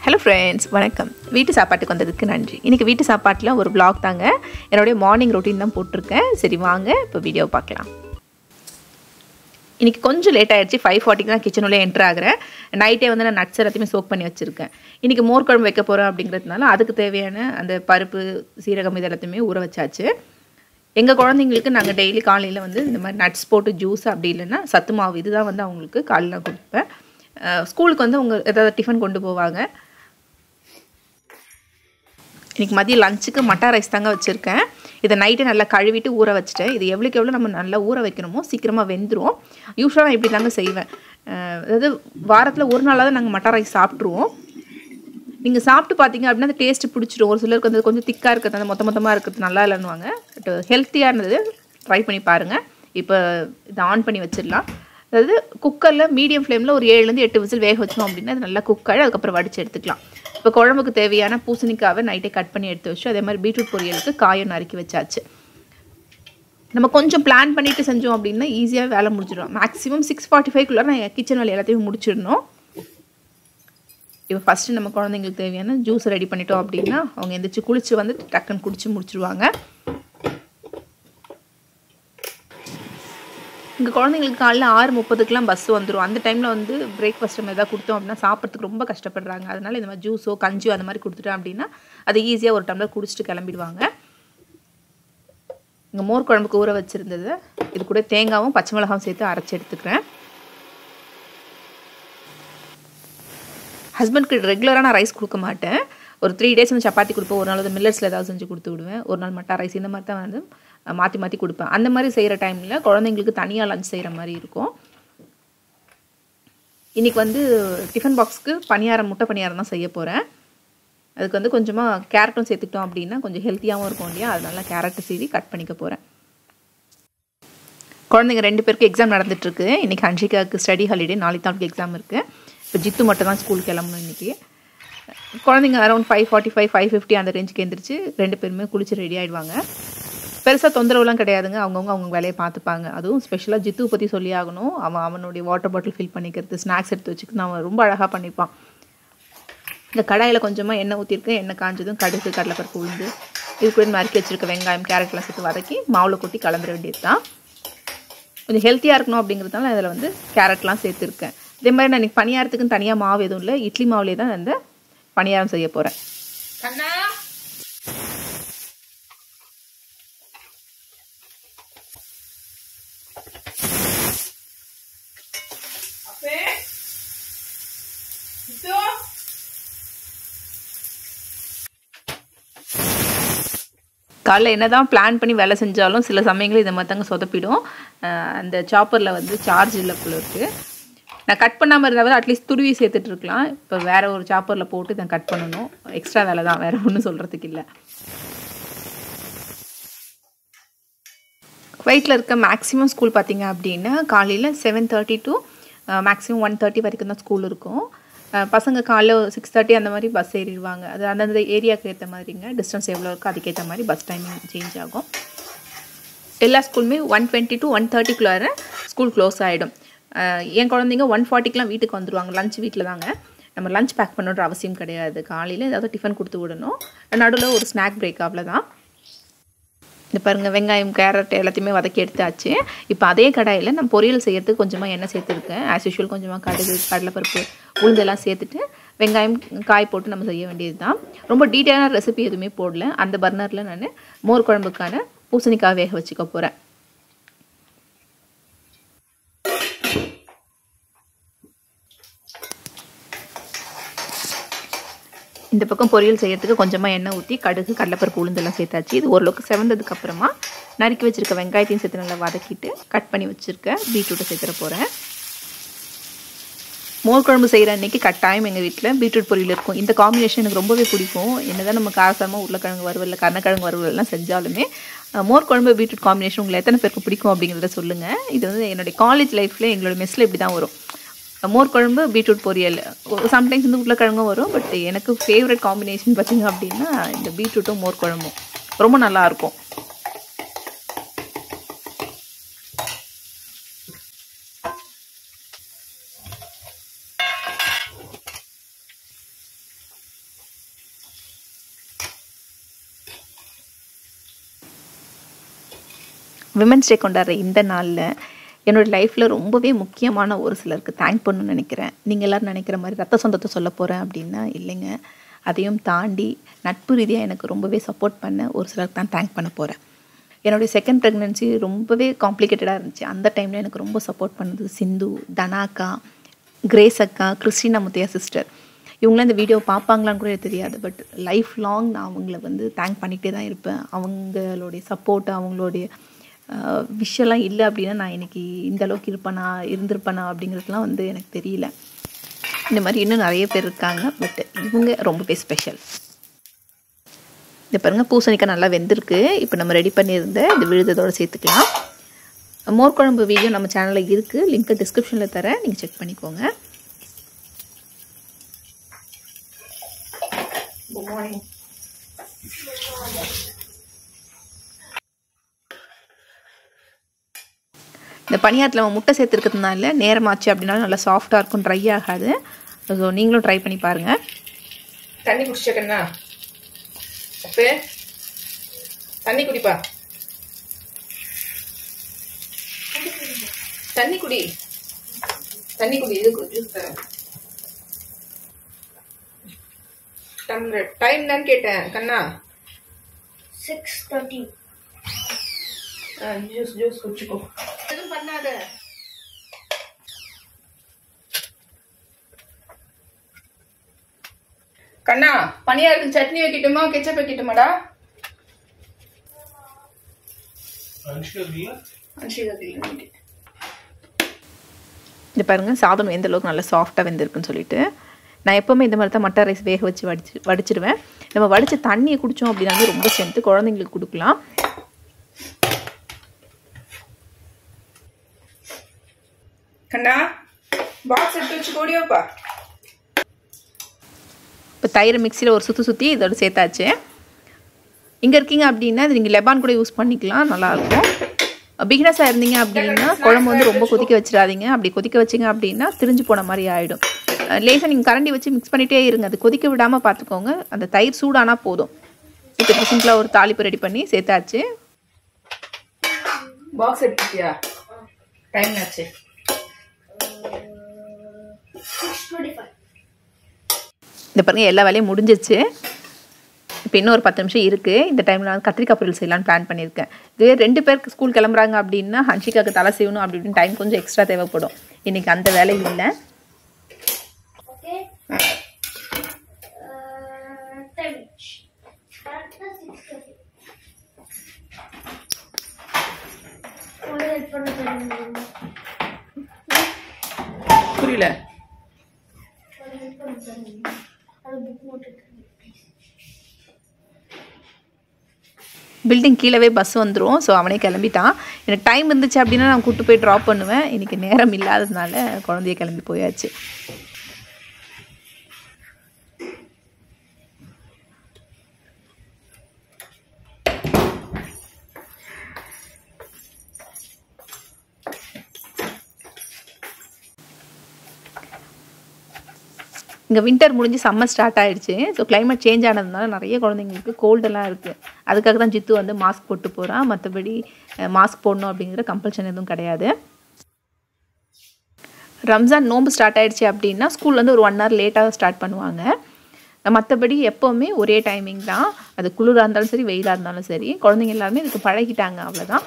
hello friends வணக்கம் வீட்டு சாப்பாட்டுக்கு வந்ததுக்கு நன்றி இன்றைக்கி வீட்டு சாப்பாட்டில் ஒரு vlog தாங்க என்னுடைய மார்னிங் ரொட்டீன் தான் போட்டிருக்கேன் சரி வாங்க இப்போ வீடியோ பார்க்கலாம் இன்றைக்கி கொஞ்சம் லேட் ஆயிடுச்சு ஃபைவ் ஃபார்ட்டிக்கு தான் கிச்சன் உள்ளே என்ட்ரு ஆகிறேன் நைட்டே வந்து நான் நட்ஸ் எல்லாத்தையுமே சோக் பண்ணி வச்சுருக்கேன் இன்றைக்கி மோர் குழம்பு வைக்க போகிறேன் அப்படிங்கிறதுனால அதுக்கு தேவையான அந்த பருப்பு சீரகம் இது எல்லாத்தையுமே ஊற வச்சாச்சு எங்கள் குழந்தைங்களுக்கு நாங்கள் டெய்லி காலையில் வந்து இந்த மாதிரி நட்ஸ் போட்டு ஜூஸ் அப்படி இல்லைன்னா சத்து மாவு இதுதான் வந்து அவங்களுக்கு காலையில் கொடுப்பேன் அஹ் ஸ்கூலுக்கு வந்து அவங்க ஏதாவது டிஃபன் கொண்டு போவாங்க இன்றைக்கி மதியம் லஞ்சுக்கு மட்டா ரைஸ் தாங்க வச்சுருக்கேன் இதை நைட்டு நல்லா கழுவிட்டு ஊற வச்சுட்டேன் இது எவ்வளோக்கு எவ்வளோ நம்ம நல்லா ஊற வைக்கணுமோ சீக்கிரமாக வெந்துடும் யூஸ்வலாக நான் இப்படி தாங்க செய்வேன் அஹ் அதாவது வாரத்தில் ஒரு நாளாக தான் நாங்கள் மட்டா ரைஸ் சாப்பிட்ருவோம் நீங்கள் சாப்பிட்டு பார்த்தீங்க அப்படின்னா அந்த டேஸ்ட்டு பிடிச்சிடும் ஒரு சிலருக்கு வந்து கொஞ்சம் திக்காக இருக்கிறது அந்த மொத்த மொத்தமாக இருக்கிறது நல்லா இல்லைன்னுவாங்க பட் ஹெல்த்தியாக இருந்தது ட்ரை பண்ணி பாருங்கள் இப்போ இதை ஆன் பண்ணி வச்சிடலாம் அதாவது குக்கரில் மீடியம் ஃப்ளேமில் ஒரு ஏழுலேருந்து எட்டு விசில் வேக வச்சோம் அப்படின்னா அது நல்லா குக் ஆகி அதுக்கப்புறம் வடித்து எடுத்துக்கலாம் இப்போ குழம்புக்கு தேவையான பூசணிக்காவை நைட்டே கட் பண்ணி எடுத்து வச்சு அதே மாதிரி பீட்ரூட் பொரியலுக்கு காயம் நறுக்கி வச்சாச்சு நம்ம கொஞ்சம் பிளான் பண்ணிட்டு செஞ்சோம் அப்படின்னா ஈஸியாக வேலை முடிச்சிடும் மேக்ஸிமம் சிக்ஸ் ஃபார்ட்டி ஃபைவ்க்குள்ளே நான் கிச்சன் வேலை எல்லாத்தையும் முடிச்சிடணும் இப்போ ஃபஸ்ட்டு நம்ம குழந்தைங்களுக்கு தேவையான ஜூஸ் ரெடி பண்ணிட்டோம் அப்படின்னா அவங்க எந்திரிச்சு குளிச்சு வந்து டக்குன்னு குடிச்சு முடிச்சிருவாங்க இங்கே குழந்தைங்களுக்கு காலைல ஆறு முப்பதுக்கெலாம் பஸ் வந்துடும் அந்த டைமில் வந்து பிரேக்ஃபாஸ்ட் நம்ம எதாவது கொடுத்தோம் அப்படின்னா சாப்பிட்றதுக்கு ரொம்ப கஷ்டப்படுறாங்க அதனால இந்த மாதிரி ஜூஸோ கஞ்சியோ அந்த மாதிரி கொடுத்துட்டோம் அப்படின்னா அதை ஈஸியாக ஒரு டம்ளர் குடிச்சிட்டு கிளம்பிடுவாங்க இங்கே மோர் குழம்புக்கு ஊற வச்சுருந்தது இது கூட தேங்காவும் பச்சை மிளகாவும் சேர்த்து அரைச்சி எடுத்துக்கிறேன் ஹஸ்பண்ட்க்கு ரெகுலராக நான் ரைஸ் கொடுக்க மாட்டேன் ஒரு த்ரீ டேஸ் வந்து சப்பாத்தி கொடுப்பேன் ஒரு நாள் வந்து மில்லட்ஸில் ஏதாவது செஞ்சு கொடுத்து விடுவேன் ஒரு நாள் மட்டா ரைஸ் இந்த மாதிரி தான் வந்து மாற்றி மாற்றி கொடுப்பேன் அந்த மாதிரி செய்கிற டைமில் குழந்தைங்களுக்கு தனியாக லஞ்ச் செய்கிற மாதிரி இருக்கும் இன்றைக்கி வந்து டிஃபன் பாக்ஸ்க்கு பணியாரம் முட்டை பணியாரம் தான் செய்ய போகிறேன் அதுக்கு வந்து கொஞ்சமாக கேரட்டும் சேர்த்துக்கிட்டோம் அப்படின்னா கொஞ்சம் ஹெல்த்தியாகவும் இருக்கும் இல்லையா அதனால கேரட்டு சீவி கட் பண்ணிக்க போகிறேன் குழந்தைங்க ரெண்டு பேருக்கு எக்ஸாம் நடந்துட்டுருக்கு இன்றைக்கி ஹன்ஷிகாவுக்கு ஸ்டடி ஹாலிடே நாளைக்கு நாளுக்கு எக்ஸாம் இருக்குது இப்போ ஜித்து மட்டும் தான் ஸ்கூல் கிளம்பணும் இன்றைக்கி குழந்தைங்க around five forty five five fifty அந்த ரேஞ்சுக்கு எந்திரிச்சு ரெண்டு பேருமே குளிச்சு ரெடி ஆகிடுவாங்க பெருசாக தொந்தரவுலாம் கிடையாதுங்க அவங்கவுங்க அவங்க வேலையை பார்த்துப்பாங்க அதுவும் ஸ்பெஷலாக ஜித்துவை பற்றி சொல்லி ஆகணும் அவன் அவனுடைய வாட்டர் பாட்டில் ஃபில் பண்ணிக்கிறது ஸ்நாக்ஸ் எடுத்து வச்சுக்கிட்டு அவன் ரொம்ப அழகாக பண்ணிப்பான் இந்த கடாயில் கொஞ்சமாக எண்ணெய் ஊற்றிருக்கேன் எண்ணெய் காஞ்சதும் கடுகு கடலைப்பருப்பு உளுந்து இது கூட நறுக்கி வச்சுருக்க வெங்காயம் கேரட்லாம் சேர்த்து வதக்கி மாவில் கொட்டி கலந்துட வேண்டியது தான் கொஞ்சம் ஹெல்த்தியாக இருக்கணும் அப்படிங்கிறதுனால அதில் வந்து கேரட்லாம் சேர்த்துருக்கேன் இதே மாதிரி நான் இன்றைக்கி பணியாரத்துக்குன்னு தனியாக மாவு எதுவும் இல்லை இட்லி மாவுலேயே தான் அந்த பணியாரம் செய்ய போகிறேன் காலைல என்ன தான் பிளான் பண்ணி வேலை செஞ்சாலும் சில சமயங்கள் இதை மாதிரி தாங்க சொதப்பிடும் அஹ் அந்த சாப்பரில் வந்து சார்ஜ் இல்லை போல இருக்குது நான் கட் பண்ணாமல் இருந்தால் அட்லீஸ்ட் துருவி சேர்த்துட்டு இருக்கலாம் இப்போ வேற ஒரு சாப்பரில் போட்டு இதை கட் பண்ணணும் எக்ஸ்ட்ரா வேலை தான் வேற ஒன்றும் சொல்கிறதுக்கு இல்லை குவைட்டில் இருக்க மேக்ஸிமம் ஸ்கூல் பார்த்தீங்க அப்படின்னா காலையில் seven thirty to maximum one thirty வரைக்கும் தான் ஸ்கூல் இருக்கும் அஹ் பசங்க காலைல சிக்ஸ் தேர்ட்டி அந்த மாதிரி பஸ் ஏறிடுவாங்க அது அந்தந்த ஏரியாவுக்கு ஏற்ற மாதிரிங்க டிஸ்டன்ஸ் எவ்வளோ இருக்கோ அதுக்கேற்ற மாதிரி பஸ் டைமிங் சேஞ்ச் ஆகும் எல்லா ஸ்கூலுமே ஒன் டுவெண்ட்டி டு ஒன் தேர்ட்டிக்குள்ளார ஸ்கூல் க்ளோஸ் ஆகிடும் என் குழந்தைங்க ஒன் ஃபார்ட்டிக்கெலாம் வீட்டுக்கு வந்துடுவாங்க லஞ்ச் வீட்டில் தாங்க நம்ம லஞ்ச் பேக் பண்ணுற அவசியம் கிடையாது காலையில் ஏதாவது டிஃபன் கொடுத்து விடணும் நடுவில் ஒரு ஸ்நாக் பிரேக் அவ்வளோதான் இந்த பாருங்கள் வெங்காயம் கேரட் எல்லாத்தையுமே வதக்கி எடுத்தாச்சு இப்போ அதே கடாயில் நான் பொரியல் செய்யறதுக்கு கொஞ்சமாக எண்ணெய் சேர்த்துருக்கேன் ஆஸ் யூஷுவல் கொஞ்சமாக கடுகு கடலைப்பருப்பு உளுந்தெல்லாம் சேர்த்துட்டு வெங்காயம் காய் போட்டு நம்ம செய்ய வேண்டியது தான் ரொம்ப டீட்டெயிலான ரெசிபி எதுவுமே போடல அந்த பர்னரில் நான் மோர் குழம்புக்கான பூசணிக்காய் வேக வச்சுக்க போகிறேன் இந்த பக்கம் பொரியல் செய்யறதுக்கு கொஞ்சமாக எண்ணெய் ஊற்றி கடுகு கடலைப்பருப்பு உளுந்தெல்லாம் சேர்த்தாச்சு இது ஓரளவுக்கு செவந்ததுக்கு அப்புறமா நறுக்கி வச்சிருக்க வெங்காயத்தையும் சேர்த்து நல்லா வதக்கிட்டு கட் பண்ணி வச்சுருக்க பீட்ரூட்டை சேர்த்துட போகிறேன் மோர் குழம்பு செய்கிற அன்றைக்கி கட்டாயம் எங்கள் வீட்டில் பீட்ரூட் பொரியல் இருக்கும் இந்த காம்பினேஷன் எனக்கு ரொம்பவே பிடிக்கும் என்னதான் நம்ம காரசாரமாக உருளைக்கிழங்கு வறுவல் கருணக்கிழங்கு வறுவல் எல்லாம் செஞ்சாலுமே மோர் குழம்பு பீட்ரூட் காம்பினேஷன் உங்களை எத்தனை பேருக்கு பிடிக்கும் அப்படிங்கிறத சொல்லுங்கள் இது வந்து என்னுடைய காலேஜ் லைஃப்பில் எங்களோட மெஸ்ஸில் இப்படி தான் வரும் மோர் குழம்பு பீட்ரூட் பொரியல் சம்டைம்ஸ் வந்து உருளைக்கிழங்கும் வரும் பட் எனக்கு ஃபேவரட் காம்பினேஷன் பார்த்தீங்க அப்படின்னா இந்த பீட்ரூட்டும் மோர் குழம்பும் ரொம்ப நல்லாயிருக்கும் விமன்ஸ் டே கொண்டாடுற இந்த நாளில் என்னோடய லைஃப்பில் ரொம்பவே முக்கியமான ஒரு சிலருக்கு தேங்க் பண்ணணும்னு நினைக்கிறேன் நீங்கள் எல்லோரும் நினைக்கிற மாதிரி ரத்த சொந்தத்தை சொல்ல போகிறேன் அப்படின்னா இல்லைங்க அதையும் தாண்டி நட்பு ரீதியாக எனக்கு ரொம்பவே சப்போர்ட் பண்ண ஒரு சிலருக்கு தான் தேங்க் பண்ண போகிறேன் என்னுடைய செகண்ட் ப்ரெக்னென்சி ரொம்பவே காம்ப்ளிகேட்டடாக இருந்துச்சு அந்த டைமில் எனக்கு ரொம்ப சப்போர்ட் பண்ணது சிந்து தனாக்கா கிரேஸ் அக்கா கிறிஸ்டினா முத்தையா சிஸ்டர் இவங்களாம் இந்த வீடியோ பார்ப்பாங்களான்னு கூட எனக்கு தெரியாது பட் லைஃப் லாங் நான் அவங்கள வந்து தேங்க் பண்ணிகிட்டே தான் இருப்பேன் அவங்களுடைய சப்போர்ட் அவங்களுடைய விஷயம்லாம் இல்லை அப்படின்னா நான் இன்னைக்கு இந்த அளவுக்கு இருப்பேனா இருந்திருப்பேனா அப்படிங்கிறதுலாம் வந்து எனக்கு தெரியல இந்த மாதிரி இன்னும் நிறைய பேர் இருக்காங்க பட் இவங்க ரொம்பவே ஸ்பெஷல் இந்த பாருங்க பூசணிக்காய் நல்லா வெந்திருக்கு இப்போ நம்ம ரெடி பண்ணியிருந்த இந்த விழுதத்தோடு சேர்த்துக்கலாம் மோர் குழம்பு வீடியோ நம்ம சேனலில் இருக்குது லிங்க்கை டிஸ்கிரிப்ஷனில் தரேன் நீங்கள் செக் பண்ணிக்கோங்க குட் மார்னிங் இந்த பணியாரத்தில் நம்ம முட்டை சேர்த்துருக்கிறதுனால நேரமாச்சு அப்படின்னாலும் நல்லா சாஃப்டாக இருக்கும் ட்ரை ஆகாது ஸோ நீங்களும் ட்ரை பண்ணி பாருங்கள் தண்ணி குடிச்சக்கண்ணா அப்பே தண்ணி குடிப்பா தண்ணி குடி தண்ணி குடி இது ஜூஸ் தரேன் டம்ளர் டைம் தான் கேட்டேன் கண்ணா சிக்ஸ் தேர்ட்டி ஜூஸ் ஜூஸ் குடிச்சுக்கோ எதுவும் பண்ணாத கண்ணா பனியாருக்கு சட்னி வைக்கட்டுமா கெச்சப் வைக்கட்டுமாடா அன்ஷிகா கிரீன் இது பாருங்கள் சாதம் எந்த அளவுக்கு நல்லா சாஃப்டாக வெந்திருக்குன்னு சொல்லிட்டு நான் எப்போவுமே இந்த மாதிரி தான் மட்டை ரைஸ் வேக வச்சு வடிச்சு வடிச்சிடுவேன் நம்ம வடித்த தண்ணியை குடித்தோம் அப்படின்னாலே ரொம்ப ஸ்ட்ரென்த்து குழந்தைங்களுக்கு கொடுக்கலாம் கண்ணா பாக்ஸ் எடுத்து வச்சு போடியோப்பா இப்போ தயிரை மிக்சியில் ஒரு சுற்றி சுற்றி இதோட சேர்த்தாச்சு இங்கே இருக்கீங்க அப்படின்னா இது நீங்கள் லெபான் கூட யூஸ் பண்ணிக்கலாம் நல்லாயிருக்கும் பிகினஸாக இருந்தீங்க அப்படின்னா குழம்பு வந்து ரொம்ப கொதிக்க வச்சிடாதீங்க அப்படி கொதிக்க வச்சிங்க அப்படின்னா திரிஞ்சு போன மாதிரி ஆகிடும் லேசாக நீங்கள் கரண்டி வச்சு மிக்ஸ் பண்ணிகிட்டே இருங்க அது கொதிக்க விடாமல் பார்த்துக்கோங்க அந்த தயிர் சூடானா போதும் இப்போ சிம்பிளாக ஒரு தாளிப்பு ரெடி பண்ணி சேர்த்தாச்சு பாக்ஸ் எடுத்துட்டியா டைம் ஆச்சு சிக்ஸ் டுவெண்ட்டி ஃபைவ் இந்த பாருங்க எல்லா வேலையும் முடிஞ்சிச்சு இப்போ இன்னும் ஒரு பத்து நிமிஷம் இருக்குது இந்த டைமில் நான் கத்திரிக்காய் பொரியல் செய்யலாம்னு பிளான் பண்ணியிருக்கேன் இதுவே ரெண்டு பேருக்கு ஸ்கூல் கிளம்புறாங்க அப்படின்னா ஹன்ஷிகாவுக்கு தலை செய்யணும் அப்படி இப்படின்னு டைம் கொஞ்சம் எக்ஸ்ட்ரா தேவைப்படும் இன்றைக்கி அந்த வேலை இல்லை ஓகே டைம் கரெக்டாக சிக்ஸ் தேர்ட்டி உங்களை ஹெல்ப் பண்ண தெரியும் புரியல உங்களை ஹெல்ப் பண்ண தெரியும் அது புக் போட்டு பில்டிங் கீழவே பஸ் வந்துடும் ஸோ அவனே கிளம்பிட்டான் எனக்கு டைம் இருந்துச்சு அப்படின்னா நான் கூட்டு போய் ட்ராப் பண்ணுவேன் இன்றைக்கி நேரம் இல்லாததுனால குழந்தைய கிளம்பி போயாச்சு இங்கே வின்டர் முடிஞ்சு சம்மர் ஸ்டார்ட் ஆயிடுச்சு ஸோ climate சேஞ்ச் ஆனதுனால நிறைய குழந்தைங்களுக்கு கோல்டெல்லாம் இருக்குது அதுக்காக தான் ஜித்து வந்து மாஸ்க் போட்டு போகிறான் மற்றபடி மாஸ்க் போடணும் அப்படிங்கிற கம்பல்ஷன் எதுவும் கிடையாது ரம்ஜான் நோன்பு ஸ்டார்ட் ஆயிடுச்சு அப்படின்னா ஸ்கூல் வந்து ஒரு ஒன் ஹவர் லேட்டாக ஸ்டார்ட் பண்ணுவாங்க மற்றபடி எப்போவுமே ஒரே டைமிங் தான் அது குளிராக இருந்தாலும் சரி வெயிலாக இருந்தாலும் சரி குழந்தைங்க எல்லாருமே இதுக்கு பழகிட்டாங்க அவ்வளோதான்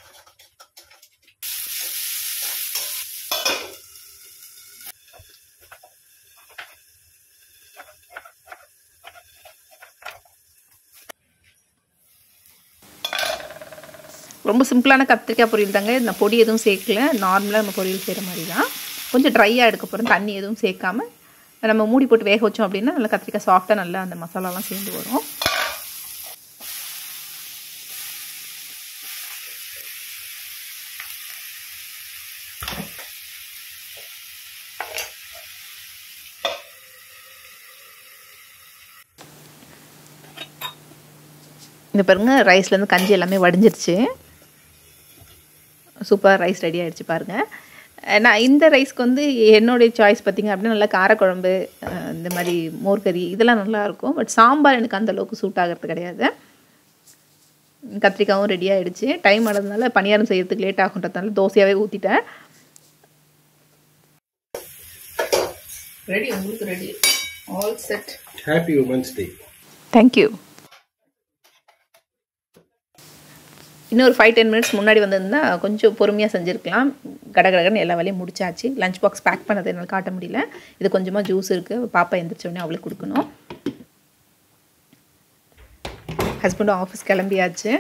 ரொம்ப சிம்பிளான கத்திரிக்காய் பொரியல் தாங்க நான் பொடி எதுவும் சேர்க்கல நார்மலாக நம்ம பொரியல் செய்கிற மாதிரி தான் கொஞ்சம் ட்ரையாக எடுக்க போகிறோம் தண்ணி எதுவும் சேர்க்காம நம்ம மூடி போட்டு வேக வச்சோம் அப்படின்னா நல்லா கத்திரிக்காய் சாஃப்டாக நல்லா அந்த மசாலாலாம் சேர்ந்து வரும் இந்த பாருங்க ரைஸ்லேருந்து கஞ்சி எல்லாமே வடிஞ்சிருச்சு சூப்பர் ரைஸ் ரெடி ஆயிடுச்சு பாருங்கள் நான் இந்த ரைஸ்க்கு வந்து என்னுடைய சாய்ஸ் பார்த்தீங்க அப்படின்னா நல்லா காரக்குழம்பு அஹ் இந்த மாதிரி மோர்கறி இதெல்லாம் நல்லா இருக்கும் பட் சாம்பார் எனக்கு அந்த அளவுக்கு சூட் ஆகிறது கிடையாது கத்திரிக்காவும் ரெடி ஆகிடுச்சு டைம் ஆனதுனால பணியாரம் செய்யறதுக்கு லேட் ஆகுன்றதுனால தோசையாகவே ஊற்றிட்டேன் ரெடி உங்களுக்கு ready all set happy women's day thank you இன்னொரு ஃபைவ் டென் மினிட்ஸ் முன்னாடி வந்திருந்தா கொஞ்சம் பொறுமையாக செஞ்சுருக்கலாம் கடகடகன்னு எல்லா வேலையும் முடிச்சாச்சு லஞ்ச் பாக்ஸ் பேக் பண்ணதை என்னால் காட்ட முடியல இது கொஞ்சமாக ஜூஸ் இருக்குது பாப்பா எந்திரிச்ச உடனே அவளுக்கு கொடுக்கணும் ஹஸ்பண்டும் ஆஃபீஸ் கிளம்பியாச்சு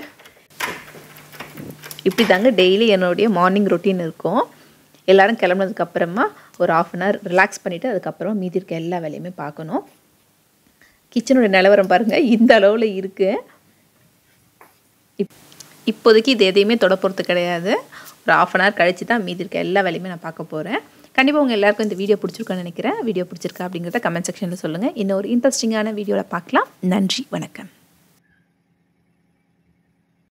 இப்படி தாங்க டெய்லி என்னுடைய மார்னிங் ரொட்டீன் இருக்கும் எல்லாரும் கிளம்புனதுக்கு அப்புறமா ஒரு ஆஃப் அன் ஹவர் ரிலாக்ஸ் பண்ணிவிட்டு அதுக்கப்புறம் மீதி இருக்க எல்லா வேலையுமே பார்க்கணும் கிச்சனோட நிலவரம் பாருங்கள் இந்த அளவில் இருக்குது இப் இப்போதைக்கு இது எதையுமே தொட போகிறது கிடையாது ஒரு ஆஃப் அன் ஹவர் கழிச்சு தான் மீதி இருக்க எல்லா வேலையுமே நான் பார்க்க போகிறேன் கண்டிப்பாக உங்கள் எல்லாருக்கும் இந்த வீடியோ பிடிச்சிருக்குன்னு நினைக்கிறேன் வீடியோ பிடிச்சிருக்கா அப்படிங்கிறத கமெண்ட் செக்ஷனில் சொல்லுங்கள் இன்னும் ஒரு இன்ட்ரெஸ்டிங்கான வீடியோவில் பார்க்கலாம் நன்றி வணக்கம்